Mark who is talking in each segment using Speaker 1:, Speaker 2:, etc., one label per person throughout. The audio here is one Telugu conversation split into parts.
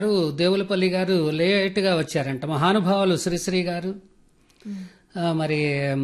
Speaker 1: గారు దేవులపల్లి గారు లేట్ గా వచ్చారంట మహానుభావులు శ్రీశ్రీ గారు ఆ, మరి ఉమ్,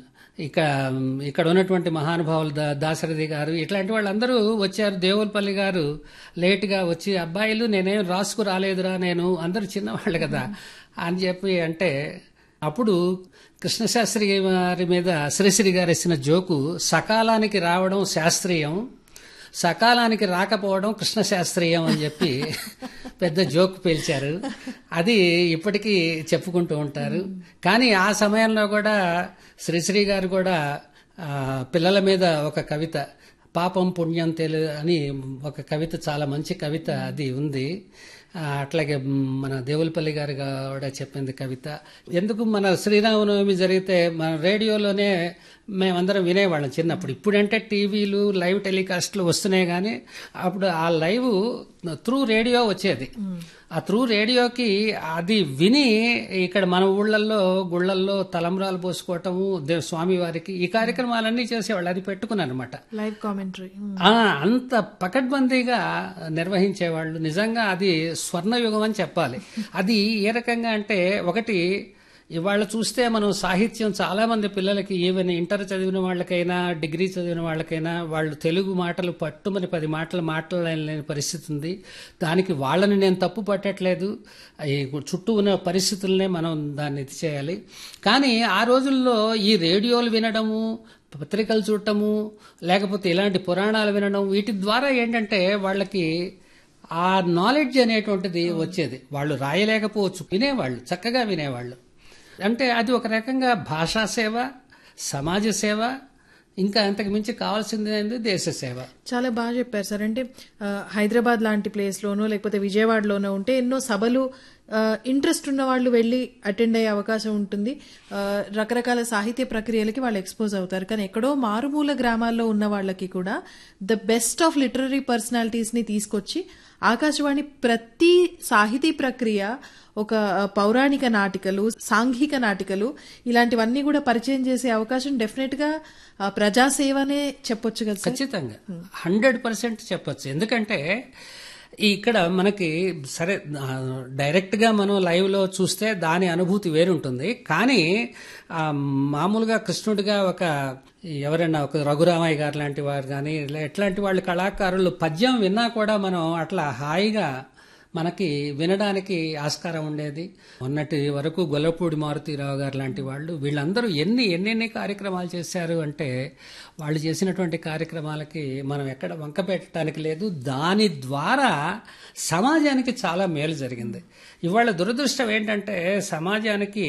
Speaker 1: ఇక ఇక్కడ ఉన్నటువంటి మహానుభావులు దా- దాశరథి గారు ఇట్లాంటి వాళ్ళందరూ వచ్చారు దేవులపల్లి గారు లేట్ గా వచ్చి అబ్బాయిలు నేనేం రాసుకు రాలేదురా నేను అందరూ చిన్నవాళ్ళు కదా అని చెప్పి అంటే అప్పుడు కృష్ణశాస్త్రి గారి మీద శ్రీశ్రీ గారు ఇచ్చిన జోకు సకాలానికి రావడం శాస్త్రీయం సకాలానికి రాకపోవడం కృష్ణ శాస్త్రీయం అని చెప్పి పెద్ద జోక్ పేల్చారు అది ఇప్పటికీ చెప్పుకుంటూ ఉంటారు కానీ ఆ సమయంలో కూడా శ్రీశ్రీ గారు కూడా ఆ, పిల్లల మీద ఒక కవిత పాపం పుణ్యం తెలు అని ఒక కవిత చాలా మంచి కవిత అది ఉంది ఆ, అట్లాగే మ్, మన దేవులపల్లి గారు కూడా చెప్పింది కవిత ఎందుకు మన శ్రీరామనవమి జరిగితే మన రేడియోలోనే మేమందరం వినేవాళ్ళం చిన్నప్పుడు ఇప్పుడంటే టీవీలు లైవ్ టెలికాస్ట్లు వస్తున్నాయి కానీ అప్పుడు ఆ లైవ్ త్రూ రేడియో వచ్చేది ఆ త్రూ రేడియోకి అది విని ఇక్కడ మన ఊళ్ళల్లో గుళ్ళల్లో తలంబ్రాలు పోసుకోవటము దేవ్ స్వామి వారికి ఈ కార్యక్రమాలన్నీ చేసేవాళ్ళు అది పెట్టుకున్నాను అనమాట
Speaker 2: లైవ్ కామెంటరీ
Speaker 1: ఆ, అంత పకడ్బందీగా నిర్వహించేవాళ్ళు నిజంగా అది స్వర్ణయుగం అని చెప్పాలి అది ఏ రకంగా అంటే ఒకటి ఇవాళ చూస్తే మనం సాహిత్యం చాలా మంది పిల్లలకి ఈవెన్ ఇంటర్ చదివిన వాళ్ళకైనా డిగ్రీ చదివిన వాళ్ళకైనా వాళ్ళు తెలుగు మాటలు పట్టుమని పది మాటలు మాట్లాడలేని పరిస్థితి ఉంది దానికి వాళ్ళని నేను తప్పు పట్టట్లేదు ఈ చుట్టూ ఉన్న పరిస్థితులనే మనం దాన్ని ఇది చేయాలి కానీ ఆ రోజుల్లో ఈ రేడియోలు వినడము పత్రికలు చూడటము లేకపోతే ఇలాంటి పురాణాలు వినడం వీటి ద్వారా ఏంటంటే వాళ్ళకి ఆ నాలెడ్జ్ అనేటువంటిది వచ్చేది వాళ్ళు రాయలేకపోవచ్చు వినేవాళ్ళు చక్కగా వినేవాళ్ళు అంటే అది ఒక రకంగా భాషా సేవ సమాజ సేవ ఇంకా అంతకు మించి కావాల్సింది ఏంది దేశ సేవ
Speaker 2: చాలా బాగా చెప్పారు సార్ అంటే ఆ, హైదరాబాద్ లాంటి ప్లేస్లోనో లేకపోతే విజయవాడలోనో ఉంటే ఎన్నో సభలు ఇంట్రెస్ట్ ఉన్న వాళ్ళు వెళ్ళి అటెండ్ అయ్యే అవకాశం ఉంటుంది ఆ, రకరకాల సాహిత్య ప్రక్రియలకి వాళ్ళు ఎక్స్పోజ్ అవుతారు కానీ ఎక్కడో మారుమూల గ్రామాల్లో ఉన్న వాళ్ళకి కూడా ద బెస్ట్ ఆఫ్ లిటరరీ పర్సనాలిటీస్ని తీసుకొచ్చి ఆకాశవాణి ప్రతి సాహితీ ప్రక్రియ ఒక ఆ, పౌరాణిక నాటికలు సాంఘిక నాటికలు ఇలాంటివన్నీ కూడా పరిచయం చేసే అవకాశం డెఫినెట్ గా ఆ, ప్రజాసేవనే చెప్పొచ్చు కదా సార్
Speaker 1: ఖచ్చితంగా హండ్రెడ్ పర్సెంట్ చెప్పొచ్చు ఎందుకంటే ఇక్కడ మనకి సరే ఆ, డైరెక్ట్ గా మనం లైవ్ లో చూస్తే దాని అనుభూతి వేరుంటుంది కానీ ఆ, మామూలుగా కృష్ణుడిగా ఒక ఎవరైనా ఒక రఘురామయ్య గారు లాంటి వారు కానీ ఎట్లాంటి వాళ్ళు కళాకారులు పద్యం విన్నా కూడా మనం అట్లా హాయిగా మనకి వినడానికి ఆస్కారం ఉండేది మొన్నటి వరకు గొల్లపూడి మారుతీరావు గారు లాంటి వాళ్ళు వీళ్ళందరూ ఎన్ని ఎన్నెన్ని కార్యక్రమాలు చేశారు అంటే వాళ్ళు చేసినటువంటి కార్యక్రమాలకి మనం ఎక్కడ వంక పెట్టడానికి లేదు దాని ద్వారా సమాజానికి చాలా మేలు జరిగింది ఇవాళ దురదృష్టం ఏంటంటే సమాజానికి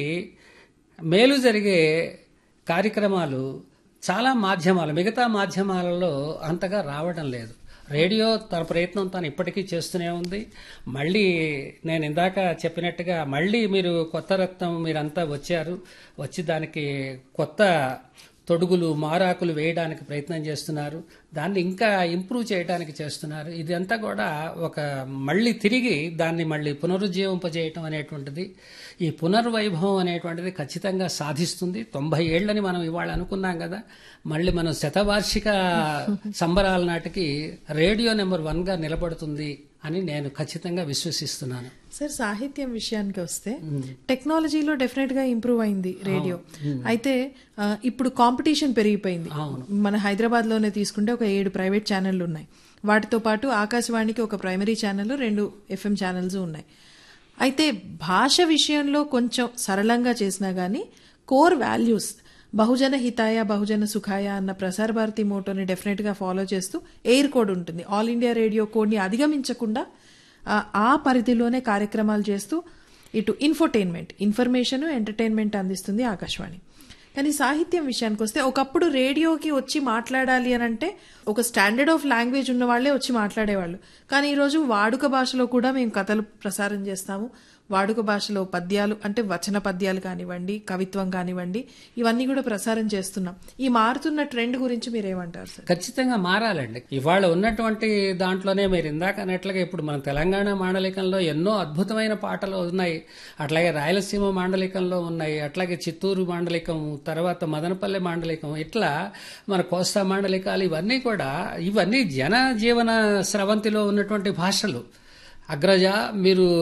Speaker 1: మేలు జరిగే కార్యక్రమాలు చాలా మాధ్యమాలు మిగతా మాధ్యమాలలో అంతగా రావడం లేదు రేడియో తన ప్రయత్నం తాను ఇప్పటికీ చేస్తూనే ఉంది మళ్ళీ నేను ఇందాక చెప్పినట్టుగా మళ్ళీ మీరు కొత్త రత్నం మీరంతా వచ్చారు వచ్చి దానికి కొత్త తొడుగులు మారాకులు వేయడానికి ప్రయత్నం చేస్తున్నారు దాన్ని ఇంకా ఇంప్రూవ్ చేయడానికి చేస్తున్నారు ఇదంతా కూడా ఒక మళ్ళీ తిరిగి దాన్ని మళ్ళీ పునరుజ్జీవింపజేయటం అనేటువంటిది ఈ పునర్వైభవం అనేటువంటిది ఖచ్చితంగా సాధిస్తుంది తొంభై ఏళ్ళని మనం ఇవాళ అనుకున్నాం కదా మళ్ళీ మనం శతవార్షిక సంబరాల నాటికి రేడియో నెంబర్ వన్ గా నిలబడుతుంది అని నేను ఖచ్చితంగా విశ్వసిస్తున్నాను
Speaker 2: సార్ సాహిత్యం విషయానికి వస్తే టెక్నాలజీలో డెఫినెట్ గా ఇంప్రూవ్ అయింది రేడియో అయితే ఆ, ఇప్పుడు కాంపిటీషన్ పెరిగిపోయింది మన హైదరాబాద్ లోనే తీసుకుంటే ఒక ఏడు ప్రైవేట్ ఛానళ్లు ఉన్నాయి వాటితో పాటు ఆకాశవాణికి ఒక ప్రైమరీ ఛానల్ రెండు ఎఫ్ఎం ఛానల్స్ ఉన్నాయి అయితే భాష విషయంలో కొంచెం సరళంగా చేసినా గానీ కోర్ వాల్యూస్ బహుజన హితాయ బహుజన సుఖాయ అన్న ప్రసార భారతి మోటోని డెఫినెట్ గా ఫాలో చేస్తూ ఎయిర్ కోడ్ ఉంటుంది ఆల్ ఇండియా రేడియో కోడ్ని అధిగమించకుండా ఆ, ఆ పరిధిలోనే కార్యక్రమాలు చేస్తూ ఇటు ఇన్ఫోటైన్మెంట్ ఇన్ఫర్మేషన్ ఎంటర్టైన్మెంట్ అందిస్తుంది ఆకాశవాణి కానీ సాహిత్యం విషయానికి వస్తే ఒకప్పుడు రేడియోకి వచ్చి మాట్లాడాలి అని అంటే ఒక స్టాండర్డ్ ఆఫ్ లాంగ్వేజ్ ఉన్న వాళ్ళే వచ్చి మాట్లాడేవాళ్ళు కానీ ఈరోజు వాడుక భాషలో కూడా మేము కథలు ప్రసారం చేస్తాము వాడుక భాషలో పద్యాలు అంటే వచన పద్యాలు కానివ్వండి కవిత్వం కానివ్వండి ఇవన్నీ కూడా ప్రసారం చేస్తున్నాం ఈ మారుతున్న ట్రెండ్ గురించి మీరేమంటారు సార్
Speaker 1: ఖచ్చితంగా మారాలండి ఇవాళ ఉన్నటువంటి దాంట్లోనే మీరు ఇందాక అన్నట్లుగా ఇప్పుడు మన తెలంగాణ మాండలికంలో ఎన్నో అద్భుతమైన పాటలు ఉన్నాయి అట్లాగే రాయలసీమ మాండలికంలో ఉన్నాయి అట్లాగే చిత్తూరు మాండలికం తర్వాత మదనపల్లె మాండలికం ఇట్లా మన కోస్తా మాండలికాలు ఇవన్నీ కూడా ఇవన్నీ జన జీవన స్రవంతిలో ఉన్నటువంటి భాషలు అగ్రజ మీరు